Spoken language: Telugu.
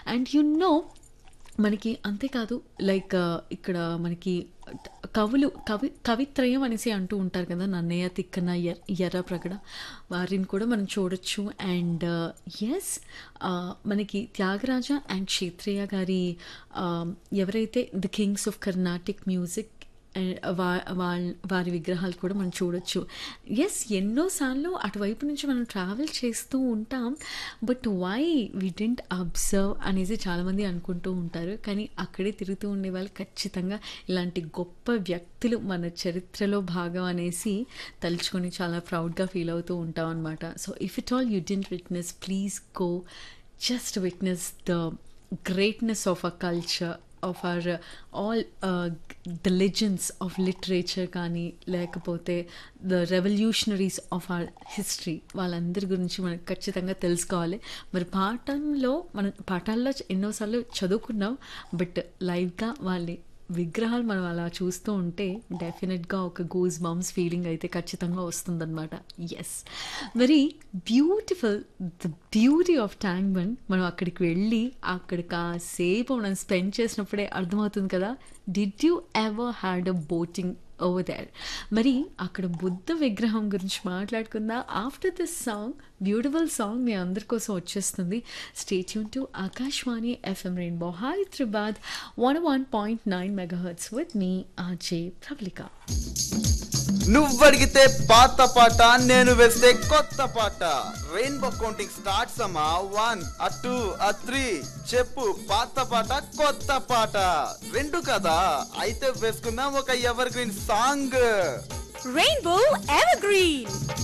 అండ్ యు నో మనకి అంతేకాదు లైక్ ఇక్కడ మనకి కవులు కవి కవిత్రయం అనేసి అంటూ ఉంటారు కదా నన్నయ్య తిక్కన ఎర్ ఎర్ర ప్రగడ వారిని కూడా మనం చూడొచ్చు అండ్ ఎస్ మనకి త్యాగరాజ అండ్ క్షేత్రయ్య గారి uh, ఎవరైతే the kings of Carnatic music వా వాళ్ళ వారి విగ్రహాలు కూడా మనం చూడొచ్చు ఎస్ ఎన్నోసార్లు అటువైపు నుంచి మనం ట్రావెల్ చేస్తూ ఉంటాం but why we don't observe అనేసి చాలామంది అనుకుంటూ ఉంటారు కానీ అక్కడే తిరుగుతూ ఉండే వాళ్ళు ఖచ్చితంగా ఇలాంటి గొప్ప వ్యక్తులు మన చరిత్రలో భాగం అనేసి తలుచుకొని చాలా ప్రౌడ్గా ఫీల్ అవుతూ ఉంటాం అనమాట so if it all you don't witness please go just witness the greatness of our culture of our uh, all uh, the legends of literature కానీ లేకపోతే the revolutionaries of our history వాళ్ళందరి గురించి మనకు ఖచ్చితంగా తెలుసుకోవాలి మరి పాఠంలో మనం పాఠాల్లో ఎన్నోసార్లు చదువుకున్నాం బట్ లైవ్గా వాళ్ళ విగ్రహాలు మనం అలా చూస్తూ ఉంటే డెఫినెట్గా ఒక గూస్ బాంబ్స్ ఫీలింగ్ అయితే ఖచ్చితంగా వస్తుందన్నమాట yes very beautiful the beauty of Tank Bund మనం అక్కడికి వెళ్ళి అక్కడ కాసేపు మనం స్పెండ్ చేసినప్పుడే అర్థమవుతుంది కదా did you ever had a boating over there మరి అక్కడ బుద్ధ విగ్రహం గురించి మాట్లాడుకుందా after this song beautiful song మీ అందరి కోసం వచ్చేస్తుంది stay tuned to Akashvani FM Rainbow Hyderabad one one point nine megahertz with me RJ Pravalika నువ్వడిగితే పాత పాట నేను వేస్తే కొత్త పాట రెయిన్బో కౌంటింగ్ స్టార్ట్స్ అమ్మా వన్ ఆ టూ ఆ త్రీ చెప్పు పాత పాట కొత్త పాట రెండు కదా అయితే వేసుకుందాం ఒక evergreen song Rainbow Evergreen.